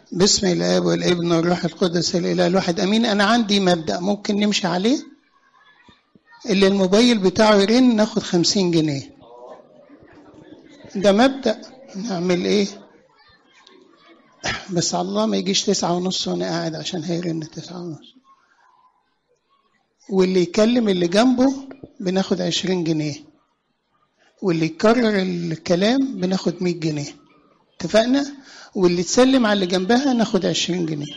بسم الاب والابن والروح القدس الاله الواحد امين انا عندي مبدا ممكن نمشي عليه اللي الموبايل بتاعه يرن ناخد خمسين جنيه ده مبدا نعمل ايه بس على الله ما يجيش تسعة ونص وانا قاعد عشان هيرن تسعة ونص واللي يكلم اللي جنبه بناخد عشرين جنيه واللي يكرر الكلام بناخد مية جنيه اتفقنا واللي تسلم على اللي جنبها ناخد عشرين جنيه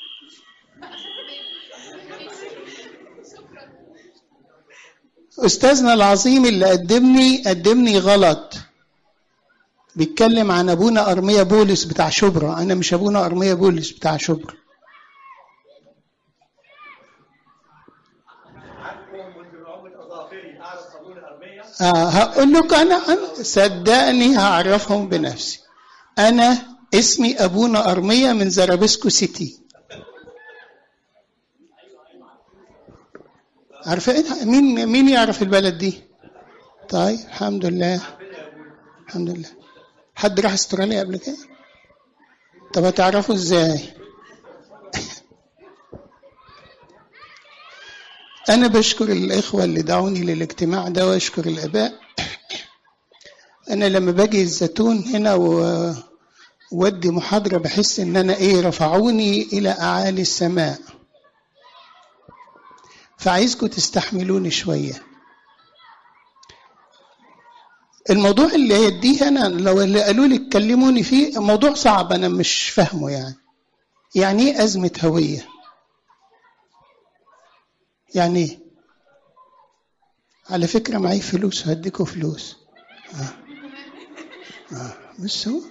أستاذنا العظيم اللي قدمني قدمني غلط بيتكلم عن أبونا أرميا بولس بتاع شبرا أنا مش أبونا أرميا بولس بتاع شبرا آه هقول لك أنا, أنا صدقني هعرفهم بنفسي أنا اسمي أبونا أرميا من زرابسكو سيتي عارفة إيه؟ مين مين يعرف البلد دي؟ طيب الحمد لله الحمد لله حد راح استراليا قبل كده؟ طب هتعرفوا ازاي؟ أنا بشكر الإخوة اللي دعوني للاجتماع ده وأشكر الآباء أنا لما باجي الزيتون هنا و... ودي محاضرة بحس إن أنا إيه رفعوني إلى أعالي السماء فعايزكم تستحملوني شوية الموضوع اللي هيديه أنا لو اللي قالوا لي اتكلموني فيه موضوع صعب أنا مش فاهمه يعني يعني إيه أزمة هوية يعني إيه على فكرة معي فلوس هديكوا فلوس آه. آه. بس هو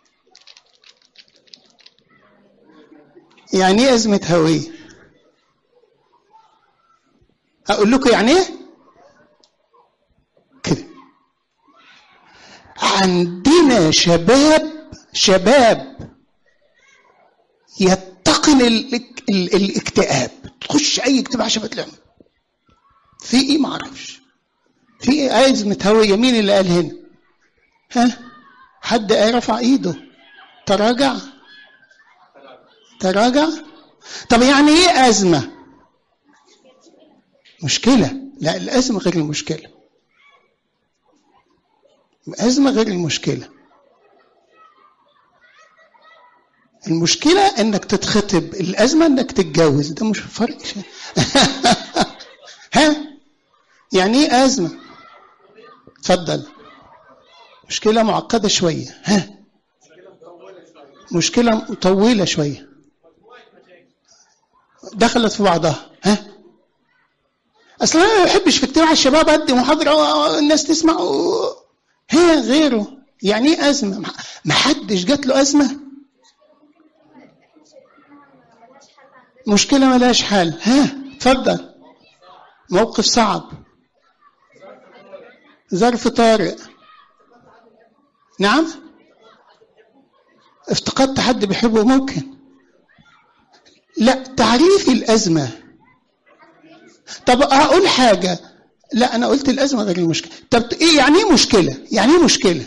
يعني ايه أزمة هوية؟ أقول لكم يعني إيه؟ كده عندنا شباب شباب يتقن ال... ال... الاكتئاب تخش أي اكتئاب عشان بتلعب في إيه معرفش في إيه أزمة هوية مين اللي قال هنا؟ ها؟ حد رفع إيده تراجع تراجع طب يعني ايه ازمه مشكله لا الازمه غير المشكله الازمه غير المشكله المشكله انك تتخطب الازمه انك تتجوز ده مش فرق شيء ها يعني ايه ازمه اتفضل مشكله معقده شويه ها مشكله مطوله شويه دخلت في بعضها ها اصل انا ما بحبش في اجتماع الشباب ادي محاضره والناس تسمع هي غيره يعني ايه ازمه ما حدش جات له ازمه مشكله ملهاش حل ها اتفضل موقف صعب ظرف طارئ نعم افتقدت حد بيحبه ممكن لا تعريف الأزمة طب أقول حاجة لا أنا قلت الأزمة غير المشكلة طب إيه يعني إيه مشكلة يعني إيه مشكلة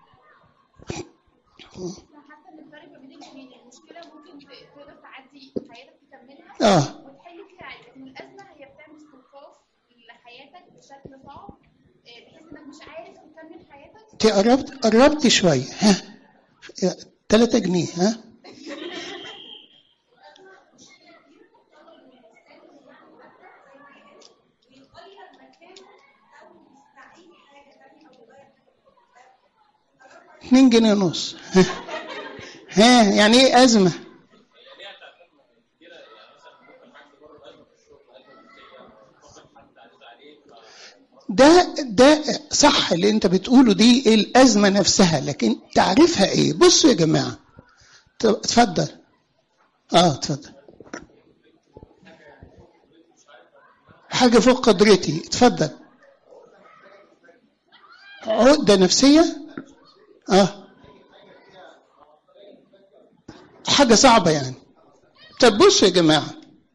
اه وتحل فيها عادي لكن الازمه هي بتعمل استنقاص لحياتك بشكل صعب آه، بحيث انك مش عارف تكمل حياتك انت قربت قربت شوية ها 3 جنيه ها اتنين جنيه ونص ها ها يعني ايه أزمة ده ده صح اللي انت بتقوله دي الأزمة نفسها لكن تعرفها ايه بصوا يا جماعة ت- اتفضل اه اتفضل حاجة فوق قدرتي اتفضل عقدة نفسية اه حاجة صعبة يعني طب بصوا يا جماعة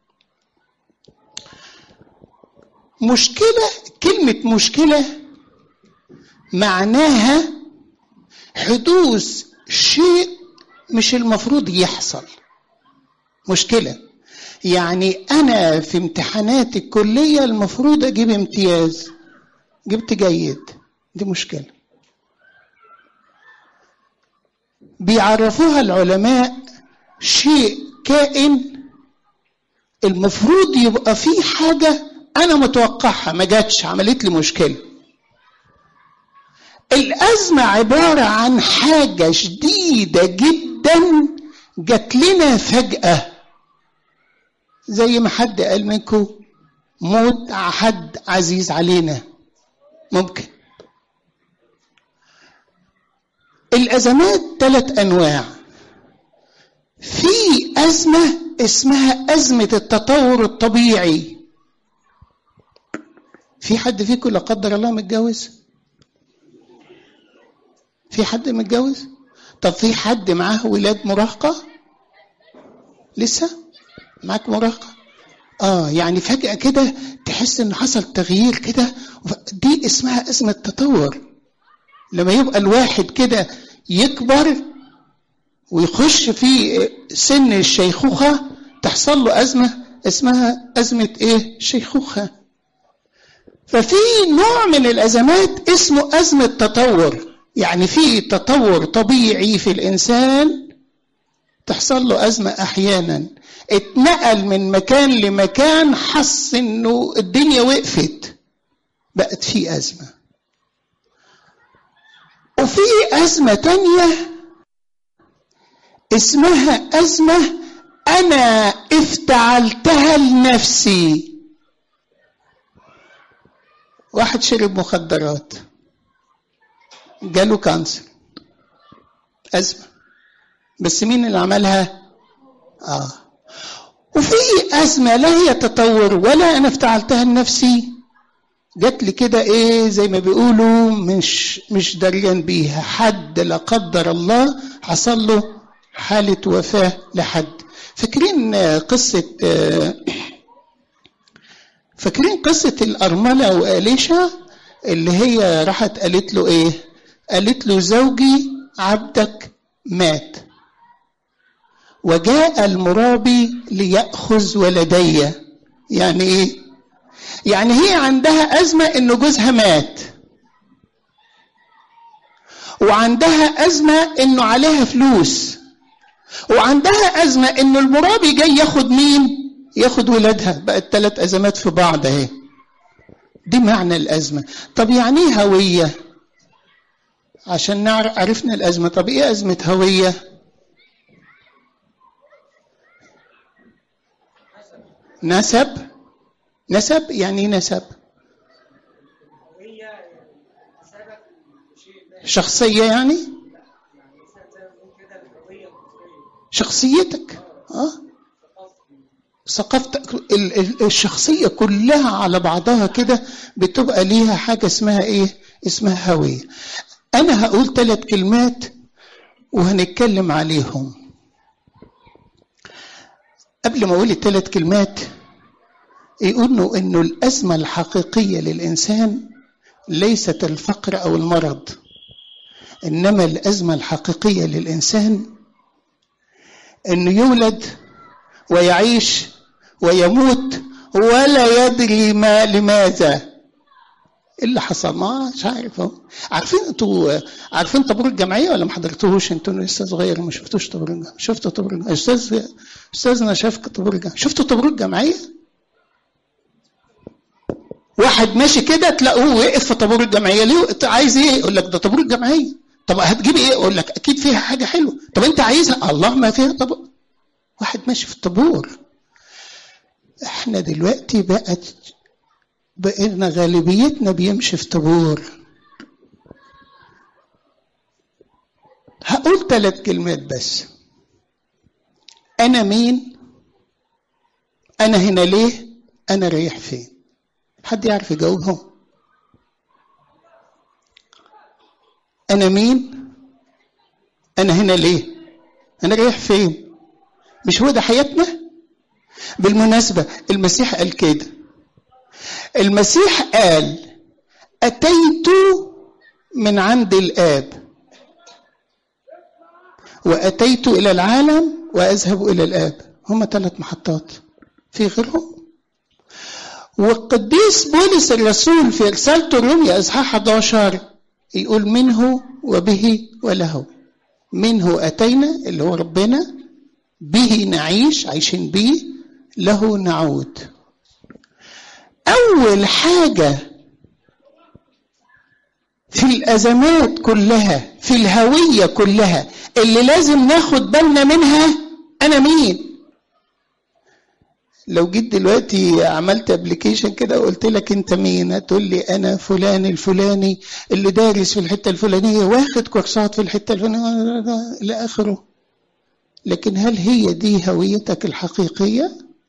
مشكلة كلمة مشكلة معناها حدوث شيء مش المفروض يحصل مشكله يعني انا في امتحانات الكليه المفروض اجيب امتياز جبت جيد دي مشكله بيعرفوها العلماء شيء كائن المفروض يبقى فيه حاجه انا متوقعها ما جاتش عملت لي مشكله الازمه عباره عن حاجه شديده جدا جات لنا فجاه زي ما حد قال منكم موت حد عزيز علينا ممكن الازمات ثلاث انواع في ازمه اسمها ازمه التطور الطبيعي في حد فيكم لا قدر الله متجوز في حد متجوز طب في حد معاه ولاد مراهقه لسه معاك مراهقه اه يعني فجاه كده تحس ان حصل تغيير كده دي اسمها ازمه تطور لما يبقى الواحد كده يكبر ويخش في سن الشيخوخه تحصل له ازمه اسمها ازمه ايه شيخوخه ففي نوع من الازمات اسمه ازمه تطور يعني في تطور طبيعي في الانسان تحصل له ازمه احيانا اتنقل من مكان لمكان حس انه الدنيا وقفت بقت في ازمه وفي ازمه تانيه اسمها ازمه انا افتعلتها لنفسي واحد شرب مخدرات جاله كانسر أزمة بس مين اللي عملها؟ آه وفي أزمة لا هي تطور ولا أنا افتعلتها لنفسي جات لي كده إيه زي ما بيقولوا مش مش دريان بيها حد لا قدر الله حصل له حالة وفاة لحد فاكرين قصة فاكرين قصة الأرملة وأليشا اللي هي راحت قالت له إيه؟ قالت له زوجي عبدك مات وجاء المرابي ليأخذ ولدي يعني ايه يعني هي عندها أزمة إن جوزها مات وعندها أزمة إنه عليها فلوس وعندها أزمة إنه المرابي جاي ياخد مين ياخد ولادها بقت ثلاث أزمات في بعض اهي دي معنى الأزمة طب يعني ايه هوية عشان نعرف عرفنا الأزمة طب إيه أزمة هوية نسب نسب يعني ايه نسب شخصية يعني شخصيتك اه ثقافتك الشخصية كلها على بعضها كده بتبقى ليها حاجة اسمها ايه اسمها هوية انا هقول ثلاث كلمات وهنتكلم عليهم قبل ما اقول الثلاث كلمات يقولوا انه الازمه الحقيقيه للانسان ليست الفقر او المرض انما الازمه الحقيقيه للانسان انه يولد ويعيش ويموت ولا يدري ما لماذا ايه اللي حصل ما مش عارف اهو عارفين انتوا عارفين طابور الجمعيه ولا ما حضرتوهوش انتوا لسه صغير ما شفتوش طابور الجمعيه شفتوا طابور الجمعيه استاذ استاذنا شاف طابور الجمعيه شفتوا طابور الجمعيه واحد ماشي كده تلاقوه وقف في طابور الجمعيه ليه عايز ايه يقول لك ده طابور الجمعيه طب هتجيب ايه اقول لك اكيد فيها حاجه حلوه طب انت عايزها الله ما فيها طابور واحد ماشي في الطابور احنا دلوقتي بقت بقينا غالبيتنا بيمشي في طابور هقول ثلاث كلمات بس انا مين انا هنا ليه انا رايح فين حد يعرف يجاوبهم انا مين انا هنا ليه انا رايح فين مش هو ده حياتنا بالمناسبه المسيح قال كده المسيح قال اتيت من عند الاب واتيت الى العالم واذهب الى الاب هما ثلاث محطات في غيرهم والقديس بولس الرسول في رسالته الرومية إصحاح 11 يقول منه وبه وله منه أتينا اللي هو ربنا به نعيش عايشين به له نعود أول حاجة في الأزمات كلها في الهوية كلها اللي لازم ناخد بالنا منها أنا مين لو جيت دلوقتي عملت ابلكيشن كده وقلت لك انت مين هتقول لي انا فلان الفلاني اللي دارس في الحته الفلانيه واخد كورسات في الحته الفلانيه الى اخره لكن هل هي دي هويتك الحقيقيه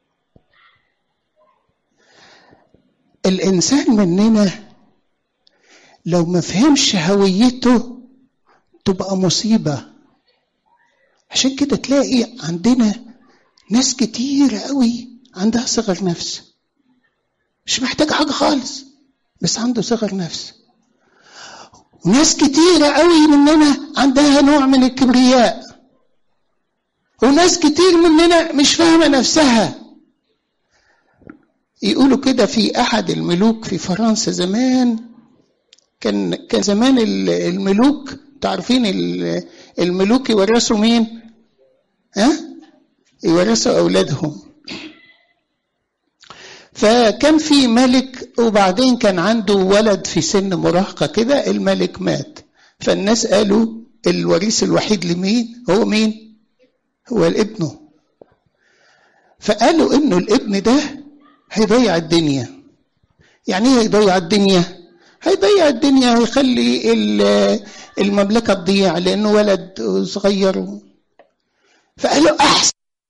الانسان مننا لو ما فهمش هويته تبقى مصيبه عشان كده تلاقي عندنا ناس كتير قوي عندها صغر نفس مش محتاج حاجة خالص بس عنده صغر نفس وناس كتيرة قوي مننا عندها نوع من الكبرياء وناس كتير مننا مش فاهمة نفسها يقولوا كده في أحد الملوك في فرنسا زمان كان كان زمان الملوك تعرفين الملوك يورثوا مين؟ ها؟ يورثوا أولادهم فكان في ملك وبعدين كان عنده ولد في سن مراهقة كده الملك مات فالناس قالوا الوريث الوحيد لمين هو مين هو ابنه فقالوا انه الابن ده هيضيع الدنيا يعني ايه هيضيع الدنيا هيضيع الدنيا هيخلي المملكة تضيع لانه ولد صغير فقالوا احسن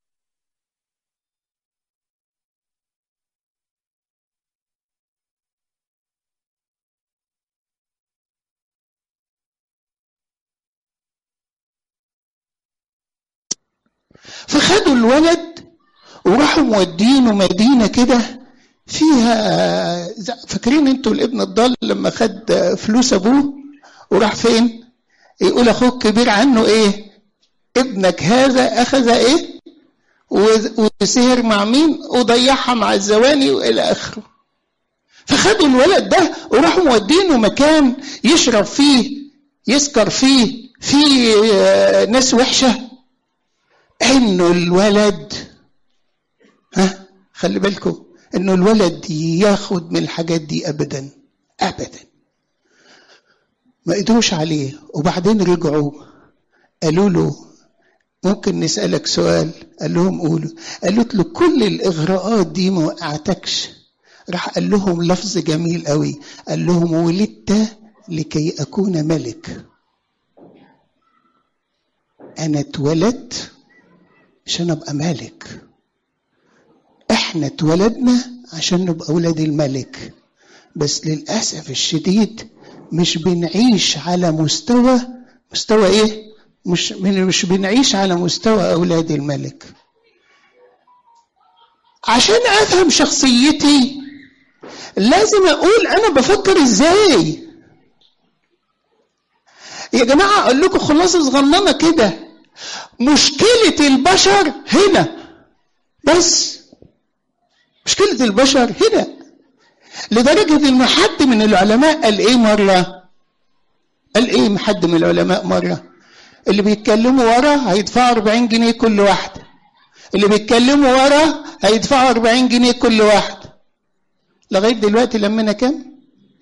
فخدوا الولد وراحوا مودينه مدينة كده فيها فاكرين انتوا الابن الضال لما خد فلوس ابوه وراح فين يقول اخوك كبير عنه ايه ابنك هذا اخذ ايه وسهر مع مين وضيعها مع الزواني والى اخره فخدوا الولد ده وراحوا مودينه مكان يشرب فيه يسكر فيه فيه ناس وحشه انه الولد ها خلي بالكم انه الولد ياخد من الحاجات دي ابدا ابدا ما قدروش عليه وبعدين رجعوا قالوا له ممكن نسألك سؤال قال لهم قولوا قالت له كل الإغراءات دي ما وقعتكش راح قال لهم لفظ جميل قوي قال لهم ولدت لكي أكون ملك أنا اتولدت عشان ابقى ملك احنا اتولدنا عشان نبقى اولاد الملك بس للاسف الشديد مش بنعيش على مستوى مستوى ايه مش مش بنعيش على مستوى اولاد الملك عشان افهم شخصيتي لازم اقول انا بفكر ازاي يا جماعه اقول لكم خلاصه صغننه كده مشكلة البشر هنا بس مشكلة البشر هنا لدرجة إن حد من العلماء قال إيه مرة؟ قال إيه حد من العلماء مرة؟ اللي بيتكلموا ورا هيدفعوا 40 جنيه كل واحدة. اللي بيتكلموا ورا هيدفعوا 40 جنيه كل واحدة. لغاية دلوقتي لمنا كام؟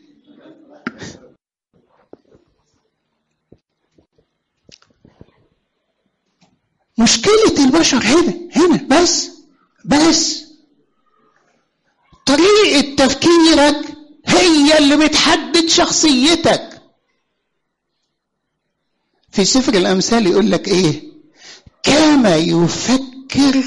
مشكلة البشر هنا هنا بس بس طريقة تفكيرك هي اللي بتحدد شخصيتك في سفر الأمثال يقول لك إيه كما يفكر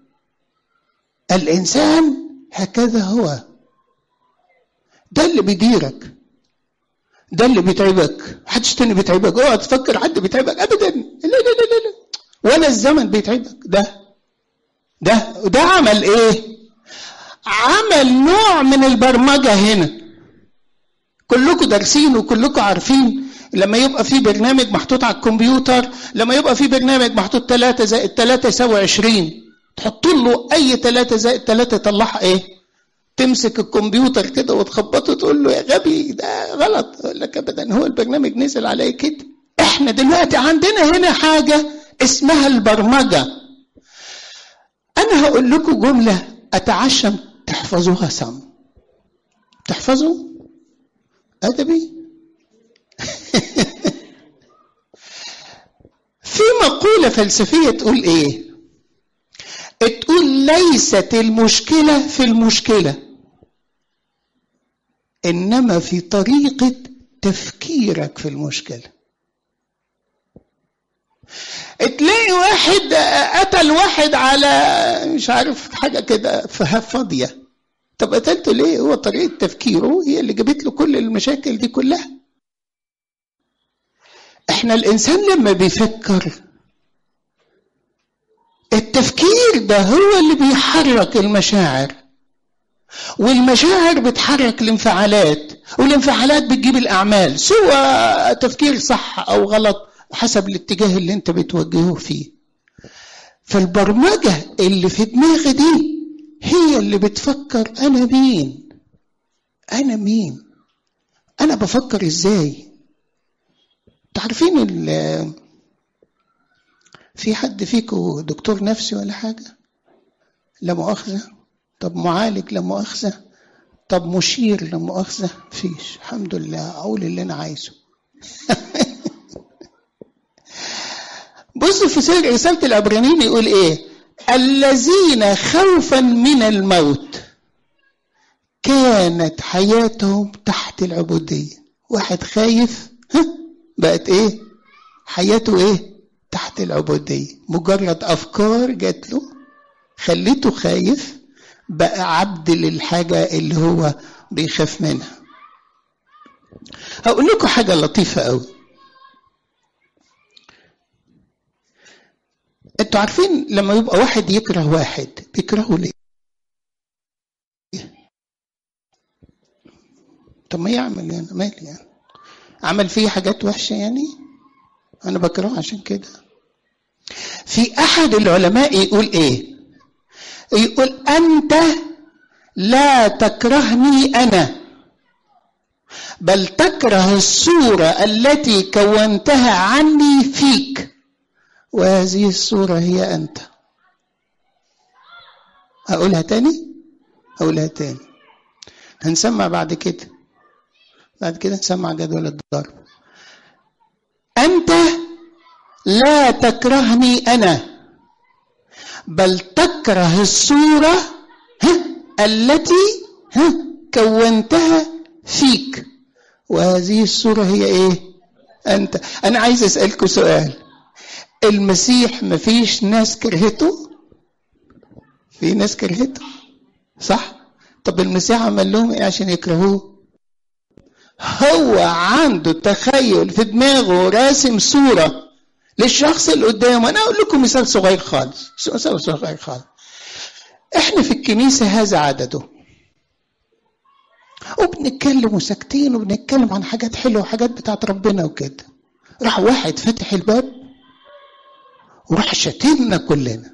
الإنسان هكذا هو ده اللي بيديرك ده اللي بيتعبك محدش تاني بيتعبك اوعى تفكر حد بيتعبك ابدا لا لا لا لا, لا. ولا الزمن بيتعبك ده ده وده عمل ايه عمل نوع من البرمجة هنا كلكم دارسين وكلكم عارفين لما يبقى في برنامج محطوط على الكمبيوتر لما يبقى في برنامج محطوط 3 زائد 3 يساوي 20 تحط له اي ثلاثة زائد ثلاثة يطلعها ايه تمسك الكمبيوتر كده وتخبطه تقول له يا غبي ده غلط يقول لك ابدا هو البرنامج نزل عليه كده احنا دلوقتي عندنا هنا حاجة اسمها البرمجة انا هقول لكم جملة اتعشم تحفظوها صم تحفظوا ادبي في مقولة فلسفية تقول ايه تقول ليست المشكلة في المشكلة إنما في طريقة تفكيرك في المشكلة تلاقي واحد قتل واحد على مش عارف حاجة كده فاضية طب قتلته ليه هو طريقة تفكيره هي اللي جابت له كل المشاكل دي كلها احنا الانسان لما بيفكر التفكير ده هو اللي بيحرك المشاعر والمشاعر بتحرك الانفعالات والانفعالات بتجيب الاعمال سواء تفكير صح او غلط حسب الاتجاه اللي انت بتوجهه فيه فالبرمجه اللي في دماغي دي هي اللي بتفكر انا مين انا مين انا بفكر ازاي تعرفين في حد فيكم دكتور نفسي ولا حاجة لا مؤاخذة طب معالج لا مؤاخذة طب مشير لا مؤاخذة فيش الحمد لله أقول اللي أنا عايزه بصوا في سير رسالة العبرانيين يقول إيه الذين خوفا من الموت كانت حياتهم تحت العبودية واحد خايف ها بقت ايه حياته ايه تحت العبودية مجرد أفكار جات له خليته خايف بقى عبد للحاجة اللي هو بيخاف منها هقول لكم حاجة لطيفة قوي انتوا عارفين لما يبقى واحد يكره واحد بيكرهه ليه طب ما يعمل يعني مالي يعني عمل فيه حاجات وحشة يعني أنا بكرهه عشان كده في أحد العلماء يقول إيه يقول أنت لا تكرهني أنا بل تكره الصورة التي كونتها عني فيك وهذه الصورة هي أنت أقولها تاني أقولها تاني هنسمع بعد كده بعد كده نسمع جدول الضرب أنت لا تكرهني أنا بل تكره الصورة ها التي ها كونتها فيك وهذه الصورة هي إيه أنت أنا عايز أسألكم سؤال المسيح مفيش ناس كرهته في ناس كرهته صح طب المسيح عمل لهم ايه عشان يكرهوه هو عنده تخيل في دماغه راسم صورة للشخص اللي قدامه أنا أقول لكم مثال صغير خالص مثال صغير خالص إحنا في الكنيسة هذا عدده وبنتكلم وساكتين وبنتكلم عن حاجات حلوة وحاجات بتاعت ربنا وكده راح واحد فتح الباب وراح شتمنا كلنا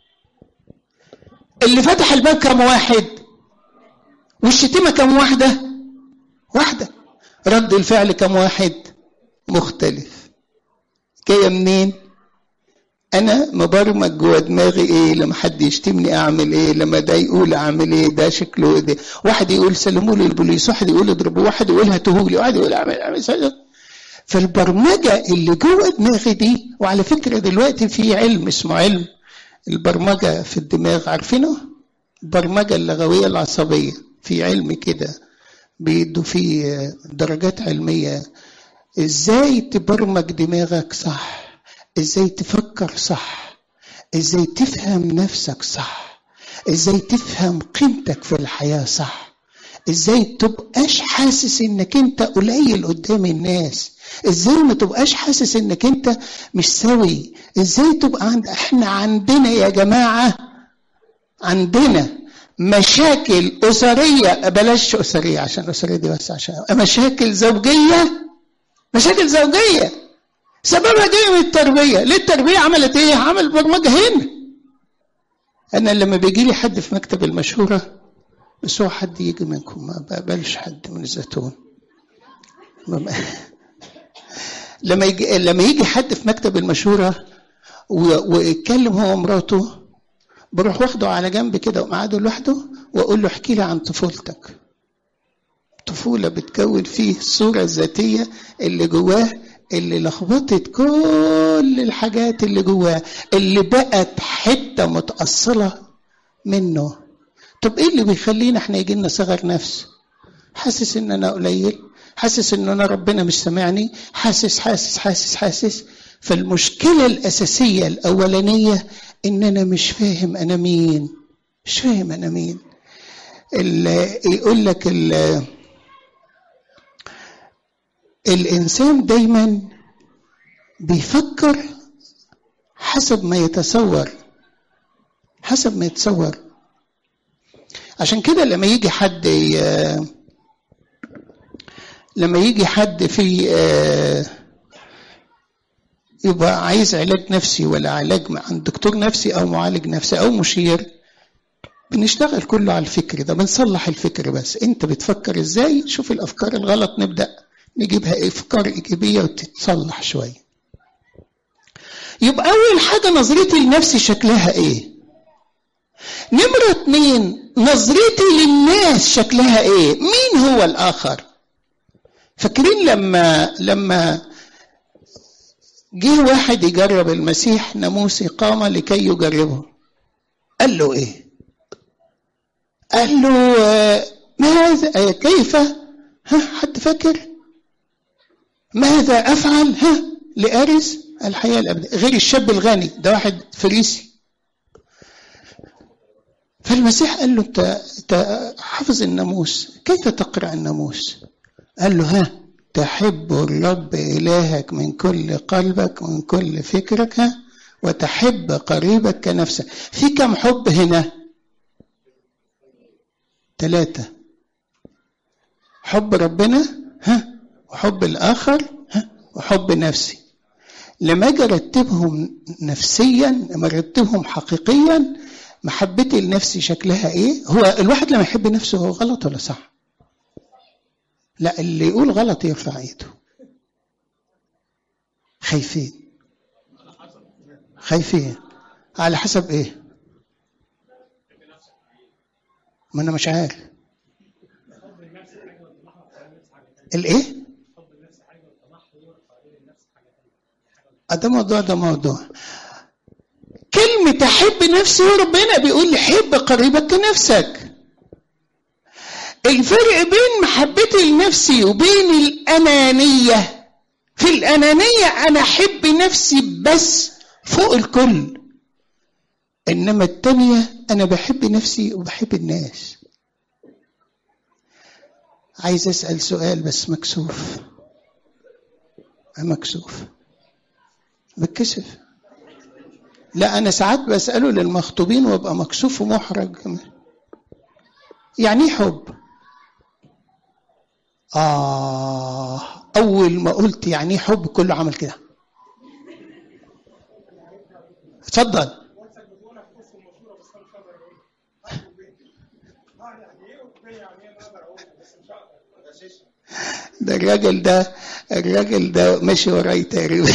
اللي فتح الباب كم واحد والشتيمة كم واحدة واحدة رد الفعل كم واحد مختلف جايه منين انا مبرمج جوه دماغي ايه لما حد يشتمني اعمل ايه لما ده يقول اعمل ايه ده شكله ده واحد يقول سلموا لي البوليس واحد يقول اضربوا واحد يقول هاتوه لي واحد يقول اعمل اعمل فالبرمجه اللي جوه دماغي دي وعلى فكره دلوقتي في علم اسمه علم البرمجه في الدماغ عارفينه البرمجه اللغويه العصبيه في علم كده بيدوا فيه درجات علمية ازاي تبرمج دماغك صح ازاي تفكر صح ازاي تفهم نفسك صح ازاي تفهم قيمتك في الحياة صح ازاي تبقاش حاسس انك انت قليل قدام الناس ازاي ما تبقاش حاسس انك انت مش سوي ازاي تبقى عند احنا عندنا يا جماعة عندنا مشاكل أسرية بلاش أسرية عشان أسرية دي بس عشان مشاكل زوجية مشاكل زوجية سببها جاي من التربية ليه التربية عملت إيه؟ عمل برمجة هنا انا لما بيجي لي حد في مكتب المشوره بس هو حد يجي منكم ما بقبلش حد من الزيتون ما- لما يجي لما يجي حد في مكتب المشوره و- ويتكلم هو ومراته بروح واخده على جنب كده ومقعده لوحده واقول له احكي لي عن طفولتك طفوله بتكون فيه الصوره الذاتيه اللي جواه اللي لخبطت كل الحاجات اللي جواه اللي بقت حته متاصله منه طب ايه اللي بيخلينا احنا يجي لنا صغر نفس حاسس ان انا قليل حاسس ان انا ربنا مش سامعني حاسس حاسس حاسس حاسس فالمشكله الاساسيه الاولانيه ان انا مش فاهم انا مين مش فاهم انا مين ال- يقول لك ال- الانسان دايما بيفكر حسب ما يتصور حسب ما يتصور عشان كده لما يجي حد ي- لما يجي حد في آه، يبقى عايز علاج نفسي ولا علاج عند دكتور نفسي او معالج نفسي او مشير بنشتغل كله على الفكر ده بنصلح الفكر بس انت بتفكر ازاي شوف الافكار الغلط نبدا نجيبها افكار ايجابيه وتتصلح شويه يبقى اول حاجه نظرتي لنفسي شكلها ايه نمرة اتنين نظرتي للناس شكلها ايه مين هو الاخر فاكرين لما لما جه واحد يجرب المسيح ناموسي قام لكي يجربه قال له ايه قال له آه، ماذا آه، كيف ها حد فاكر ماذا افعل ها لارث الحياه الابديه غير الشاب الغني ده واحد فريسي فالمسيح قال له انت انت حافظ الناموس كيف تقرا الناموس قال له ها تحب الرب الهك من كل قلبك ومن كل فكرك ها وتحب قريبك كنفسك في كم حب هنا ثلاثة حب ربنا ها وحب الآخر ها وحب نفسي لما اجي ارتبهم نفسيا لما ارتبهم حقيقيا محبتي لنفسي شكلها ايه هو الواحد لما يحب نفسه هو غلط ولا صح لا اللي يقول غلط يرفع ايده خايفين خايفين على حسب ايه ما انا مش عارف الايه آه، ده موضوع ده موضوع كلمة أحب نفسي وربنا بيقول لي حب قريبك كنفسك الفرق بين محبتي لنفسي وبين الأنانية في الأنانية أنا أحب نفسي بس فوق الكل إنما التانية أنا بحب نفسي وبحب الناس عايز أسأل سؤال بس مكسوف مكسوف بتكسف لا أنا ساعات بسأله للمخطوبين وأبقى مكسوف ومحرج يعني إيه حب؟ آه أول ما قلت يعني إيه حب كله عمل كده اتفضل ده الراجل ده الراجل ده ماشي وراي تقريبا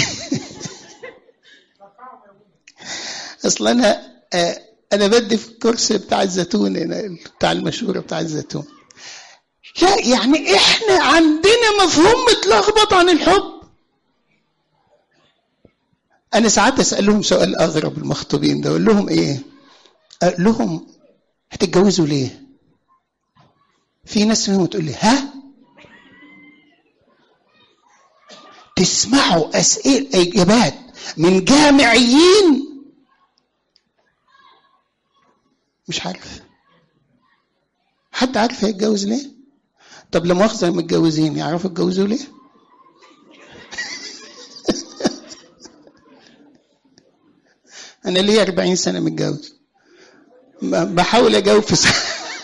اصل انا آه، انا بدي في الكورس بتاع الزيتون هنا بتاع المشهوره بتاع الزيتون لا يعني احنا عندنا مفهوم متلخبط عن الحب انا ساعات اسالهم سؤال اغرب المخطوبين ده اقول لهم ايه اقول لهم هتتجوزوا ليه في ناس منهم تقول لي ها تسمعوا اسئله اجابات من جامعيين مش عارف حد عارف هيتجوز ليه طب لا مؤاخذه المتجوزين يعرفوا يتجوزوا ليه انا ليا 40 سنه متجوز ب- بحاول اجاوب في سنة.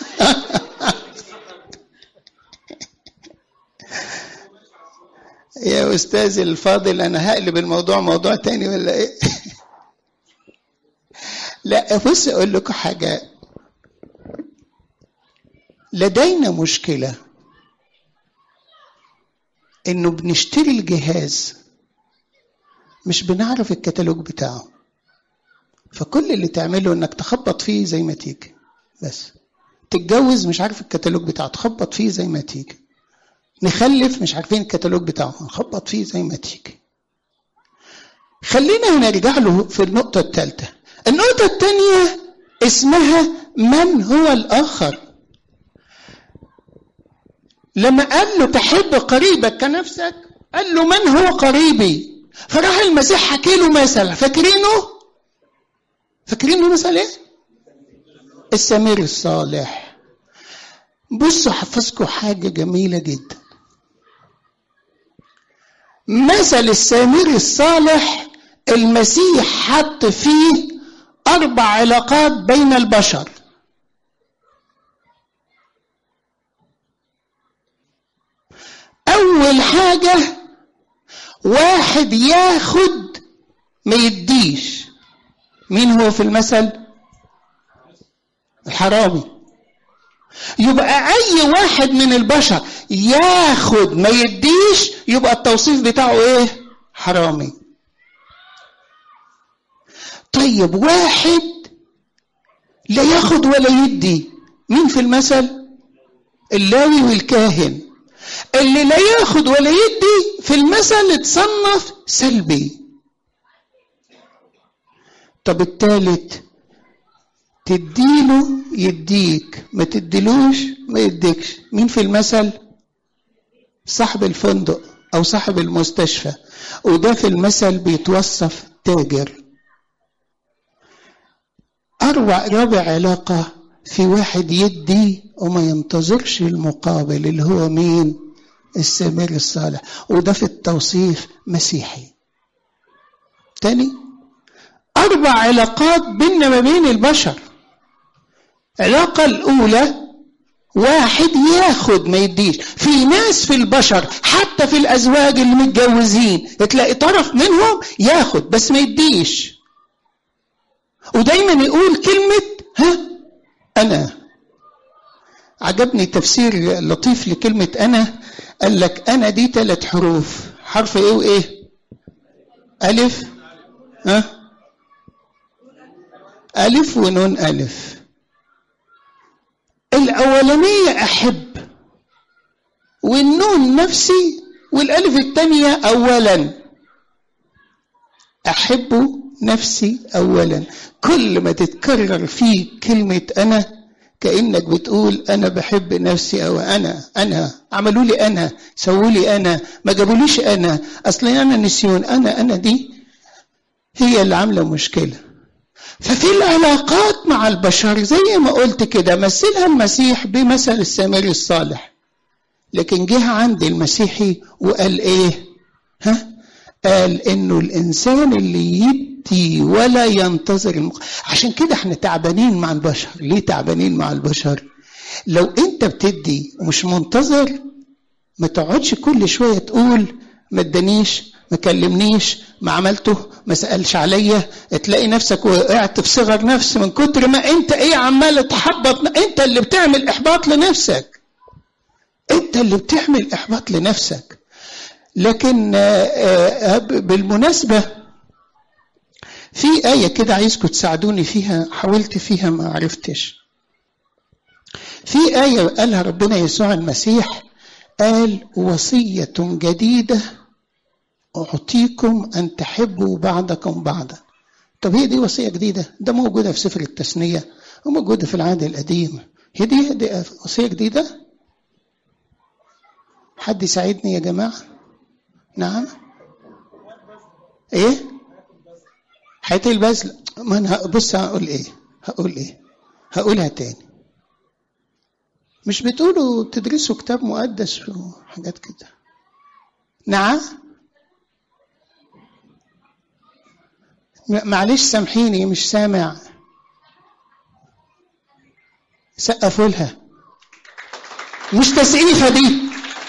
يا استاذي الفاضل انا هقلب الموضوع موضوع تاني ولا ايه لا بص اقول لكم حاجه لدينا مشكله انه بنشتري الجهاز مش بنعرف الكتالوج بتاعه فكل اللي تعمله انك تخبط فيه زي ما تيجي بس تتجوز مش عارف الكتالوج بتاعه تخبط فيه زي ما تيجي نخلف مش عارفين الكتالوج بتاعه نخبط فيه زي ما تيجي خلينا نرجع له في النقطة الثالثة النقطة الثانية اسمها من هو الآخر لما قال له تحب قريبك كنفسك قال له من هو قريبي فراح المسيح حكي له مثل فاكرينه فاكرينه مثل ايه السمير الصالح بصوا حفظكم حاجة جميلة جدا مثل السمير الصالح المسيح حط فيه أربع علاقات بين البشر أول حاجة واحد ياخد ما يديش مين هو في المثل الحرامي يبقى اي واحد من البشر ياخد ما يديش يبقى التوصيف بتاعه ايه حرامي طيب واحد لا ياخد ولا يدي مين في المثل اللاوي والكاهن اللي لا ياخد ولا يدي في المثل اتصنف سلبي طب التالت تديله يديك ما تديلوش ما يديكش مين في المثل صاحب الفندق او صاحب المستشفى وده في المثل بيتوصف تاجر اروع رابع علاقه في واحد يدي وما ينتظرش المقابل اللي هو مين السمير الصالح وده في التوصيف مسيحي تاني أربع علاقات بيننا ما بين البشر العلاقة الأولى واحد ياخد ما يديش في ناس في البشر حتى في الأزواج اللي متجوزين تلاقي طرف منهم ياخد بس ما يديش ودايما يقول كلمة ها أنا عجبني تفسير لطيف لكلمة أنا قال لك أنا دي ثلاث حروف حرف إيه وإيه ألف ها ألف ونون ألف الأولانية أحب والنون نفسي والألف الثانية أولا أحب نفسي أولا كل ما تتكرر فيه كلمة أنا كأنك بتقول أنا بحب نفسي أو أنا أنا عملوا لي أنا سووا لي أنا ما جابوليش أنا أصل أنا نسيون أنا أنا دي هي اللي عاملة مشكلة ففي العلاقات مع البشر زي ما قلت كده مثلها المسيح بمثل السامري الصالح لكن جه عند المسيحي وقال ايه ها قال انه الانسان اللي يدي ولا ينتظر المق... عشان كده احنا تعبانين مع البشر ليه تعبانين مع البشر لو انت بتدي ومش منتظر ما تقعدش كل شويه تقول ما ادانيش ما كلمنيش ما عملته ما سالش عليا تلاقي نفسك وقعت في صغر نفس من كتر ما انت ايه عمال تحبط انت اللي بتعمل احباط لنفسك انت اللي بتعمل احباط لنفسك لكن بالمناسبه في آية كده عايزكم تساعدوني فيها حاولت فيها ما عرفتش في آية قالها ربنا يسوع المسيح قال وصية جديدة أعطيكم أن تحبوا بعضكم بعضا طب هي دي وصية جديدة ده موجودة في سفر التثنية وموجودة في العهد القديم هي دي, دي وصية جديدة حد يساعدني يا جماعة نعم ايه حياة البذل ما انا بص هقول ايه هقول ايه هقولها تاني مش بتقولوا تدرسوا كتاب مقدس وحاجات كده نعم معلش سامحيني مش سامع سقفوا لها مش تسقيفة دي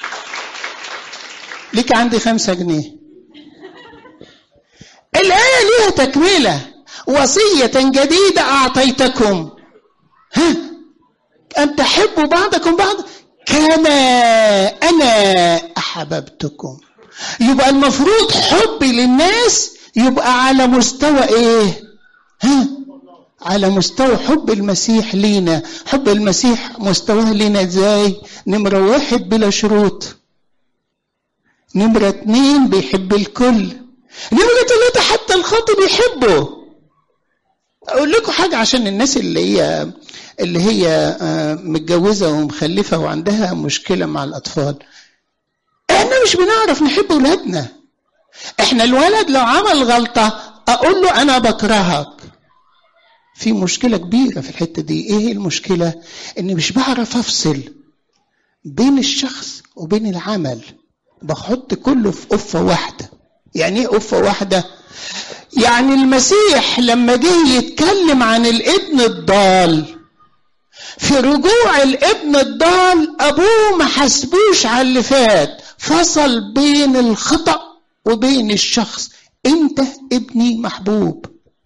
ليك عندي خمسة جنيه الآية ليها تكملة وصية جديدة أعطيتكم ها أن تحبوا بعضكم بعض كما أنا أحببتكم يبقى المفروض حبي للناس يبقى على مستوى إيه ها على مستوى حب المسيح لينا حب المسيح مستواه لينا ازاي نمرة واحد بلا شروط نمرة اتنين بيحب الكل نمرة ثلاثة حتى الخاطئ بيحبه اقول لكم حاجة عشان الناس اللي هي اللي هي متجوزة ومخلفة وعندها مشكلة مع الأطفال احنا مش بنعرف نحب ولادنا احنا الولد لو عمل غلطة اقول له انا بكرهك في مشكلة كبيرة في الحتة دي ايه المشكلة اني مش بعرف افصل بين الشخص وبين العمل بحط كله في قفة واحدة يعني ايه قفة واحدة يعني المسيح لما جه يتكلم عن الابن الضال في رجوع الابن الضال ابوه ما حسبوش على اللي فات فصل بين الخطأ وبين الشخص انت ابني محبوب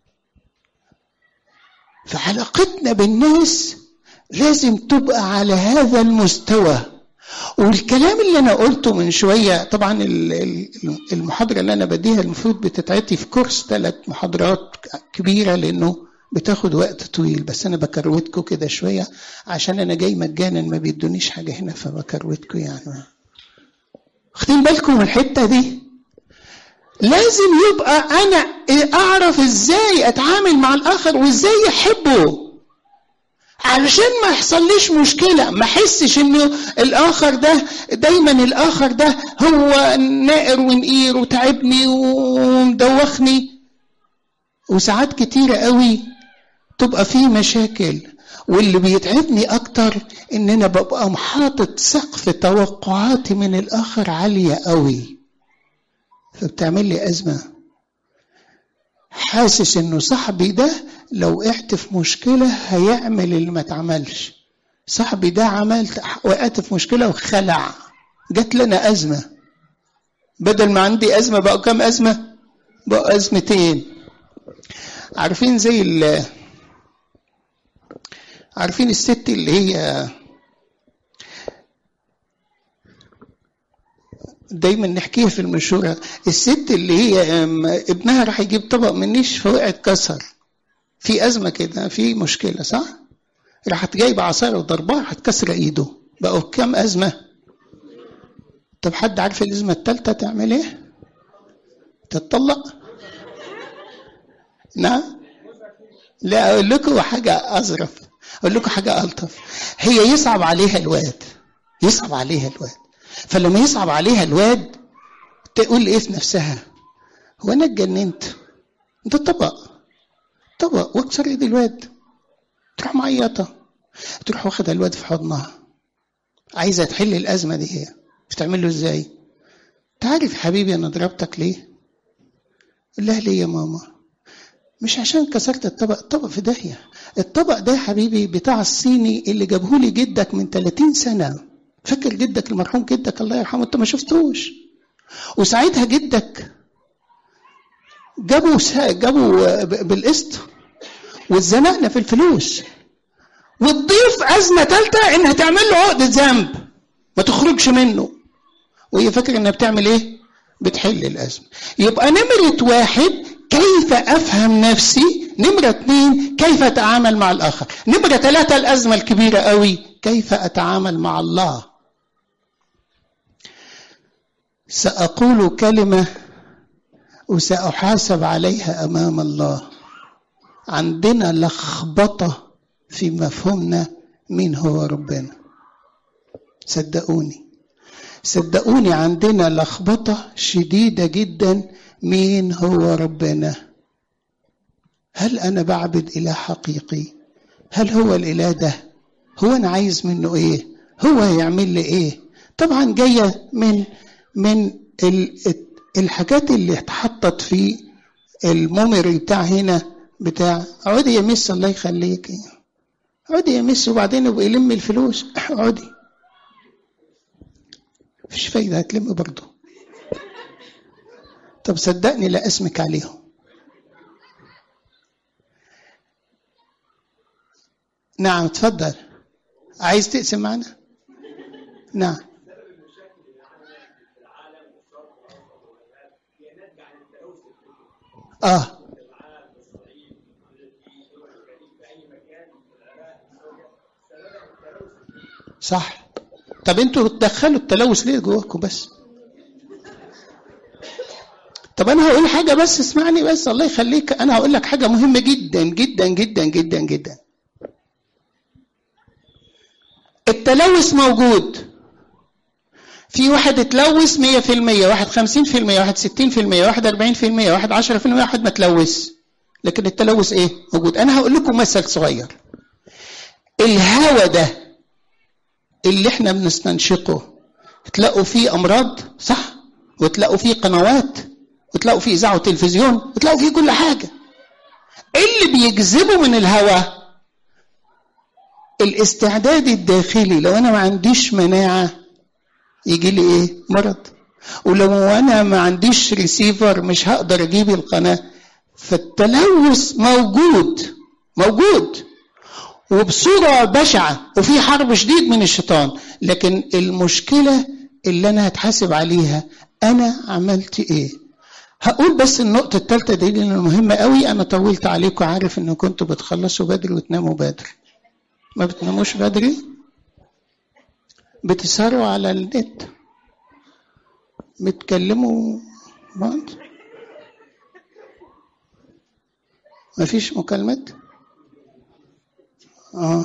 فعلاقتنا بالناس لازم تبقى على هذا المستوى والكلام اللي انا قلته من شويه طبعا المحاضره اللي انا بديها المفروض بتتعطي في كورس ثلاث محاضرات كبيره لانه بتاخد وقت طويل بس انا بكروتكم كده شويه عشان انا جاي مجانا ما بيدونيش حاجه هنا فبكروتكم يعني واخدين بالكم من الحته دي لازم يبقى انا اعرف ازاي اتعامل مع الاخر وازاي احبه علشان ما يحصليش مشكلة ما احسش انه الاخر ده دايما الاخر ده هو نائر ونقير وتعبني ومدوخني وساعات كتيرة قوي تبقى فيه مشاكل واللي بيتعبني اكتر ان انا ببقى محاطط سقف توقعاتي من الاخر عالية قوي فبتعمل لي ازمة حاسس انه صاحبي ده لو وقعت في مشكلة هيعمل اللي ما اتعملش صاحبي ده عملت وقعت في مشكلة وخلع جات لنا أزمة بدل ما عندي أزمة بقى كام أزمة بقى أزمتين عارفين زي ال عارفين الست اللي هي دايما نحكيها في المشورة الست اللي هي ابنها راح يجيب طبق من نيش فوقعت كسر في أزمة كده في مشكلة صح؟ راحت جايبة عصاية وضربها هتكسر إيده بقوا كام أزمة؟ طب حد عارف الأزمة التالتة تعمل إيه؟ تتطلق؟ نعم؟ لا أقول لكم حاجة أظرف أقول لكم حاجة ألطف هي يصعب عليها الواد يصعب عليها الواد فلما يصعب عليها الواد تقول ايه في نفسها هو انا اتجننت ده طبق طبق واكسر ايد الواد تروح معيطة تروح واخدة الواد في حضنها عايزة تحل الأزمة دي هي بتعمل له ازاي تعرف حبيبي انا ضربتك ليه قال لها ليه يا ماما مش عشان كسرت الطبق الطبق في داهية الطبق ده يا حبيبي بتاع الصيني اللي جابهولي جدك من 30 سنة فاكر جدك المرحوم جدك الله يرحمه انت ما شفتوش وساعتها جدك جابوا جابوا بالقسط واتزنقنا في الفلوس وتضيف أزمة ثالثة إنها تعمل له عقدة ذنب ما تخرجش منه وهي فاكرة إنها بتعمل إيه؟ بتحل الأزمة يبقى نمرة واحد كيف أفهم نفسي نمرة اثنين كيف أتعامل مع الآخر نمرة ثلاثة الأزمة الكبيرة قوي كيف أتعامل مع الله سأقول كلمة وسأحاسب عليها أمام الله عندنا لخبطة في مفهومنا مين هو ربنا صدقوني صدقوني عندنا لخبطة شديدة جدا مين هو ربنا هل أنا بعبد إله حقيقي هل هو الإله ده هو أنا عايز منه إيه هو هيعمل لي إيه طبعا جاية من من الحاجات اللي اتحطت في الميموري بتاع هنا بتاع اقعدي يا مس الله يخليك اقعدي يا مس وبعدين يبقى يلم الفلوس اقعدي مفيش فايدة هتلم برضه طب صدقني لا اسمك عليهم نعم اتفضل عايز تقسم معنا نعم اه صح طب انتوا تدخلوا التلوث ليه جواكم بس طب انا هقول حاجه بس اسمعني بس الله يخليك انا هقول لك حاجه مهمه جدا جدا جدا جدا جدا التلوث موجود في واحد اتلوث 100% واحد 50% واحد 60% واحد 40% واحد 10% واحد ما تلوث لكن التلوث ايه موجود انا هقول لكم مثل صغير الهوا ده اللي احنا بنستنشقه تلاقوا فيه امراض صح وتلاقوا فيه قنوات وتلاقوا فيه اذاعه وتلفزيون وتلاقوا فيه كل حاجه اللي بيجذبه من الهواء الاستعداد الداخلي لو انا ما عنديش مناعه يجي لي ايه مرض ولو انا ما عنديش ريسيفر مش هقدر اجيب القناه فالتلوث موجود موجود وبصوره بشعه وفي حرب شديد من الشيطان لكن المشكله اللي انا هتحاسب عليها انا عملت ايه هقول بس النقطه الثالثه دي لانها مهمه قوي انا طولت عليكم عارف ان كنتوا بتخلصوا بدري وتناموا بدري ما بتناموش بدري بتسهروا على النت بتكلموا بعض مفيش مكالمات اه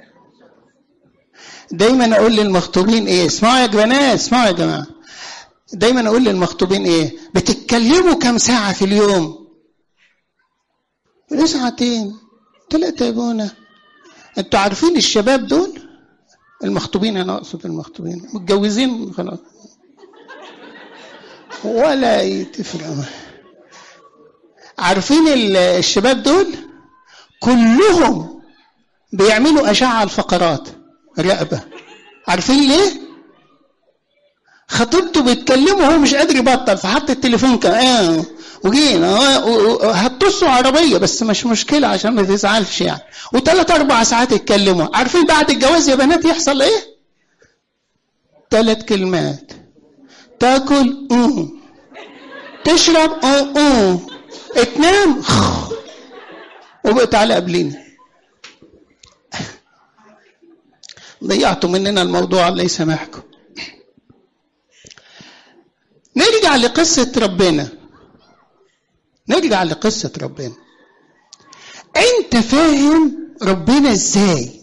دايما اقول للمخطوبين ايه اسمعوا يا بنات اسمعوا يا جماعه دايما اقول للمخطوبين ايه بتتكلموا كم ساعه في اليوم ساعتين ثلاثه يا بونا انتوا عارفين الشباب دول المخطوبين انا اقصد المخطوبين متجوزين خلاص ولا تفرق عارفين الشباب دول كلهم بيعملوا اشعه الفقرات رقبه عارفين ليه خطيبته بيتكلموا وهو مش قادر يبطل فحط التليفون كمان وجينا هتصوا عربيه بس مش مشكله عشان ما تزعلش يعني وثلاث اربع ساعات يتكلموا عارفين بعد الجواز يا بنات يحصل ايه؟ ثلاث كلمات تاكل اه تشرب اه اه تنام وبقت على قبلينا ضيعتوا مننا الموضوع الله يسامحكم نرجع لقصة ربنا نرجع لقصة ربنا انت فاهم ربنا ازاي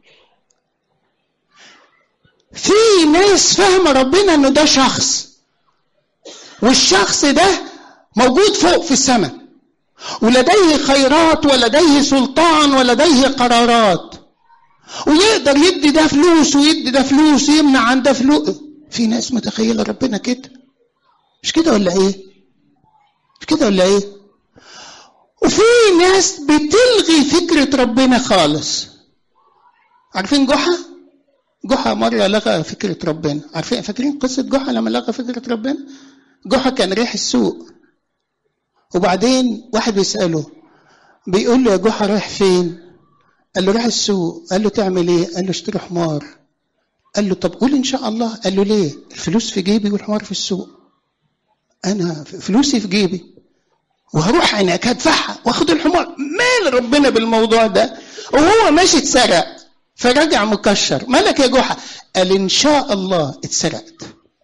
في ناس فاهمة ربنا انه ده شخص والشخص ده موجود فوق في السماء ولديه خيرات ولديه سلطان ولديه قرارات ويقدر يدي ده فلوس ويدي ده فلوس ويمنع عن ده فلوس في ناس متخيلة ربنا كده مش كده ولا ايه مش كده ولا ايه وفي ناس بتلغي فكرة ربنا خالص عارفين جحا جحا مرة لغى فكرة ربنا عارفين فاكرين قصة جحا لما لغى فكرة ربنا جحا كان رايح السوق وبعدين واحد بيسأله بيقول له يا جحا رايح فين قال له رايح السوق قال له تعمل ايه قال له اشتري حمار قال له طب قول ان شاء الله قال له ليه الفلوس في جيبي والحمار في السوق انا فلوسي في جيبي وهروح هناك هدفعها واخد الحمار مال ربنا بالموضوع ده وهو ماشي اتسرق فرجع مكشر مالك يا جحا قال ان شاء الله اتسرقت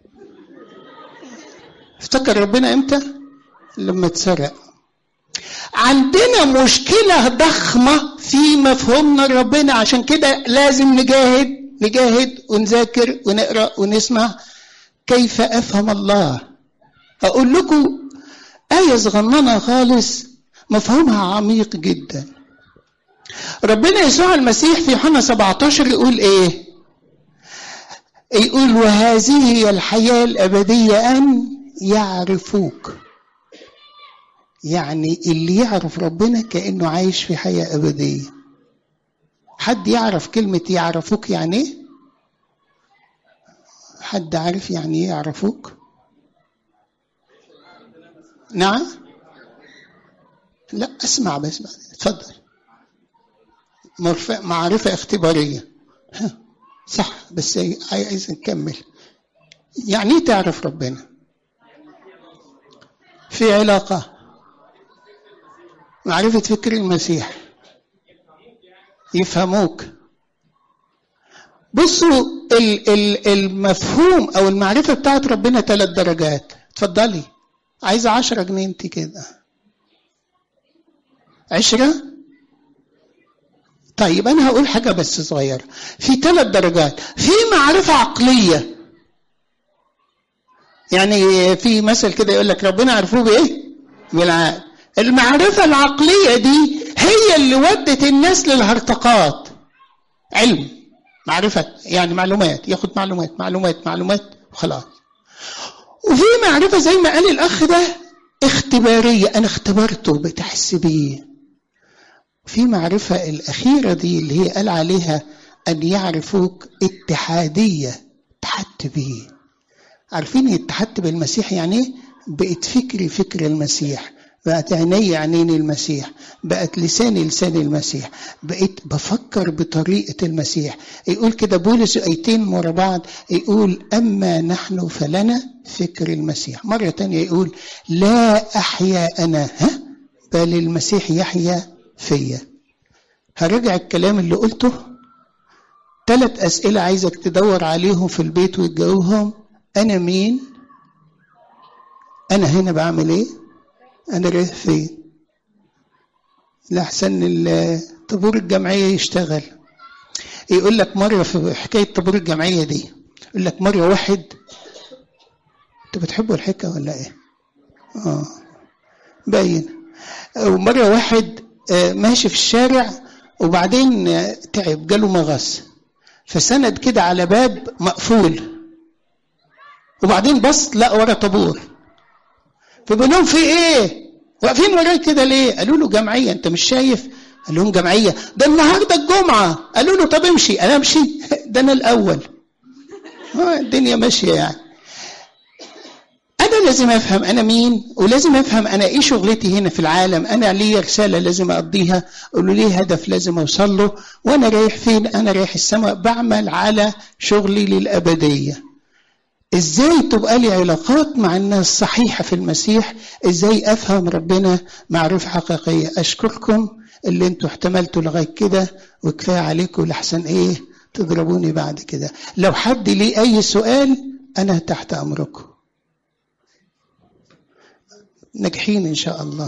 افتكر ربنا امتى لما اتسرق عندنا مشكلة ضخمة في مفهومنا لربنا عشان كده لازم نجاهد نجاهد ونذاكر ونقرأ ونسمع كيف أفهم الله أقول لكم آية صغننة خالص مفهومها عميق جدا ربنا يسوع المسيح في يوحنا 17 يقول ايه يقول وهذه هي الحياة الأبدية أن يعرفوك يعني اللي يعرف ربنا كأنه عايش في حياة أبدية حد يعرف كلمة يعرفوك يعني ايه حد عارف يعني ايه يعرفوك نعم لا اسمع بس اتفضل مرف- معرفة اختبارية ها، صح بس عايز نكمل يعني ايه تعرف ربنا في علاقة معرفة فكر المسيح يفهموك بصوا ال- ال- المفهوم او المعرفة بتاعت ربنا ثلاث درجات اتفضلي عايزة عشرة جنيه انت كده عشرة طيب انا هقول حاجة بس صغيرة في ثلاث درجات في معرفة عقلية يعني في مثل كده يقول لك ربنا عرفوه بايه بالعقل المعرفة العقلية دي هي اللي ودت الناس للهرطقات علم معرفة يعني معلومات ياخد معلومات معلومات معلومات وخلاص وفي معرفة زي ما قال الأخ ده اختبارية أنا اختبرته بتحس بيه في معرفة الأخيرة دي اللي هي قال عليها أن يعرفوك اتحادية اتحدت بيه عارفين اتحدت بالمسيح يعني ايه؟ بقت فكري فكر المسيح بقت عيني عينين المسيح بقت لساني لسان المسيح بقيت بفكر بطريقة المسيح يقول كده بولس ايتين ورا بعض يقول أما نحن فلنا فكر المسيح مرة تانية يقول لا أحيا أنا ها بل المسيح يحيا فيا هرجع الكلام اللي قلته ثلاث أسئلة عايزك تدور عليهم في البيت وتجاوبهم أنا مين أنا هنا بعمل إيه أنا رايح فين لأحسن الطابور الجمعية يشتغل يقول لك مرة في حكاية طابور الجمعية دي يقول لك مرة واحد أنتوا بتحبوا الحكاية ولا إيه؟ آه باين ومرة واحد آه، ماشي في الشارع وبعدين آه، تعب جاله مغص فسند كده على باب مقفول وبعدين بص لقى ورا طابور فبيقول لهم في ايه؟ واقفين وراي كده ليه؟ قالوا له جمعيه انت مش شايف؟ قال لهم جمعيه ده النهارده الجمعه قالوا له طب امشي انا امشي ده انا الاول آه، الدنيا ماشيه يعني انا لازم افهم انا مين ولازم افهم انا ايه شغلتي هنا في العالم انا ليا رساله لازم اقضيها له ليه هدف لازم اوصل له وانا رايح فين انا رايح السماء بعمل على شغلي للابديه ازاي تبقى لي علاقات مع الناس صحيحه في المسيح ازاي افهم ربنا معرفه حقيقيه اشكركم اللي انتوا احتملتوا لغايه كده وكفايه عليكم لحسن ايه تضربوني بعد كده لو حد ليه اي سؤال انا تحت امركم ناجحين ان شاء الله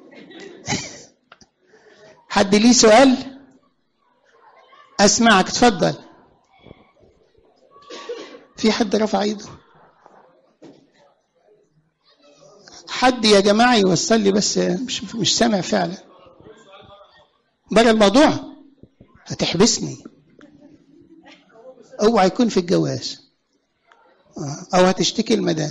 حد ليه سؤال اسمعك اتفضل في حد رفع ايده حد يا جماعه يوصل لي بس مش مش سامع فعلا بره الموضوع هتحبسني اوعى يكون في الجواز آه، او هتشتكي المدام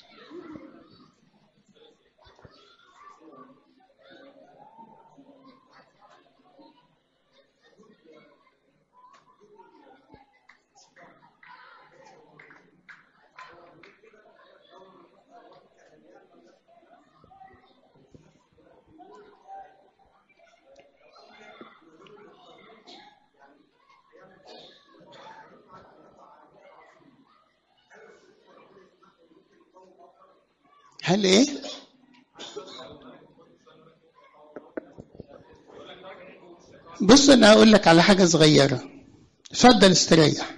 هل ايه بص انا هقول لك على حاجه صغيره اتفضل استريح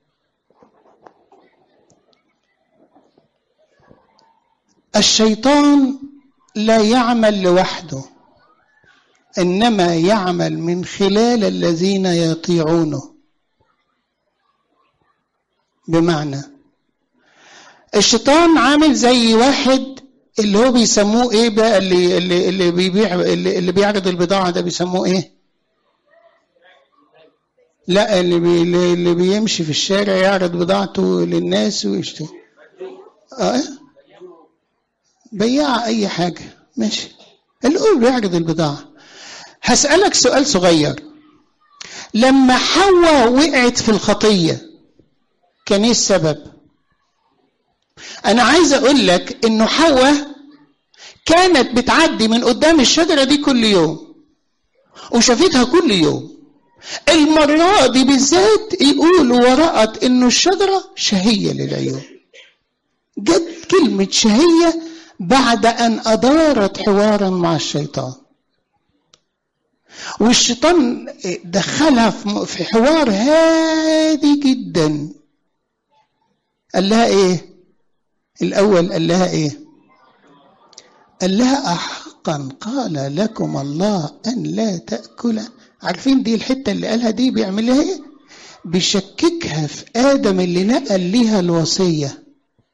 الشيطان لا يعمل لوحده انما يعمل من خلال الذين يطيعونه بمعنى الشيطان عامل زي واحد اللي هو بيسموه ايه بقى اللي اللي اللي بيبيع اللي, اللي بيعرض البضاعه ده بيسموه ايه؟ لا اللي بي اللي بيمشي في الشارع يعرض بضاعته للناس ويشتري اه بياع اي حاجه ماشي اللي هو بيعرض البضاعه هسألك سؤال صغير لما حواء وقعت في الخطيه كان ايه السبب؟ انا عايز اقول لك انه حواء كانت بتعدي من قدام الشجره دي كل يوم وشافتها كل يوم المرة دي بالذات يقول ورأت انه الشجرة شهية للعيون جت كلمة شهية بعد ان ادارت حوارا مع الشيطان والشيطان دخلها في حوار هادي جدا قال لها ايه الاول قال لها ايه قال لها احقا قال لكم الله ان لا تاكل عارفين دي الحته اللي قالها دي بيعملها ايه بيشككها في ادم اللي نقل ليها الوصيه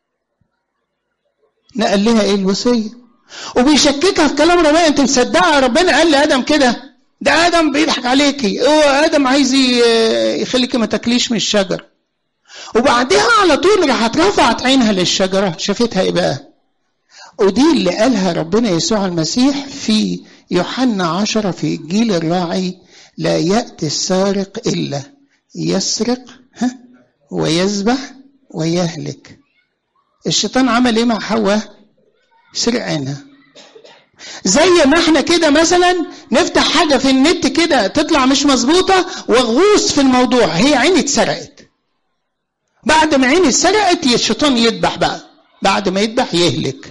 نقل ليها ايه الوصيه وبيشككها في كلام ربنا انت مصدقه ربنا قال لادم كده ده ادم بيضحك عليكي هو ادم عايز يخليكي ما تاكليش من الشجر وبعدها على طول راحت رفعت عينها للشجره شافتها ايه بقى ودي اللي قالها ربنا يسوع المسيح في يوحنا عشرة في إنجيل الراعي لا يأتي السارق إلا يسرق ها ويذبح ويهلك الشيطان عمل ايه مع حواء سرق عينها زي ما احنا كده مثلا نفتح حاجه في النت كده تطلع مش مظبوطه واغوص في الموضوع هي عيني اتسرقت بعد ما عيني اتسرقت الشيطان يذبح بقى بعد ما يذبح يهلك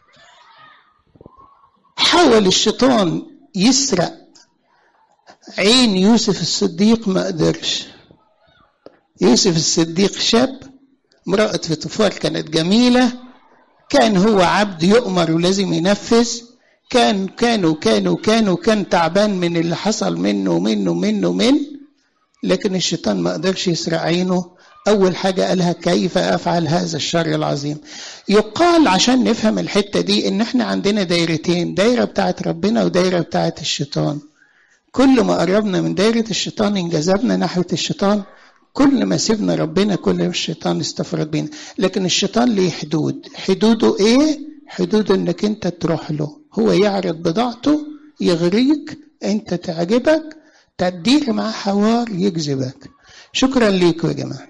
حاول الشيطان يسرق عين يوسف الصديق ما قدرش يوسف الصديق شاب امرأة فطفار كانت جميلة كان هو عبد يؤمر ولازم ينفذ كان كان وكان وكان وكان تعبان من اللي حصل منه ومنه ومنه ومن لكن الشيطان ما قدرش يسرق عينه أول حاجة قالها كيف أفعل هذا الشر العظيم يقال عشان نفهم الحتة دي إن إحنا عندنا دايرتين دايرة بتاعت ربنا ودايرة بتاعت الشيطان كل ما قربنا من دايرة الشيطان انجذبنا ناحية الشيطان كل ما سيبنا ربنا كل ما الشيطان استفرد بينا لكن الشيطان ليه حدود حدوده ايه حدوده انك انت تروح له هو يعرض بضاعته يغريك انت تعجبك تدير مع حوار يجذبك شكرا ليكم يا جماعه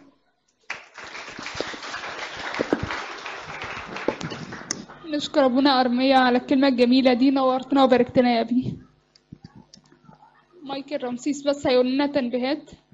نشكر ابونا ارميا على الكلمه الجميله دي نورتنا وباركتنا يا ابني مايكل رمسيس بس هيقول لنا تنبيهات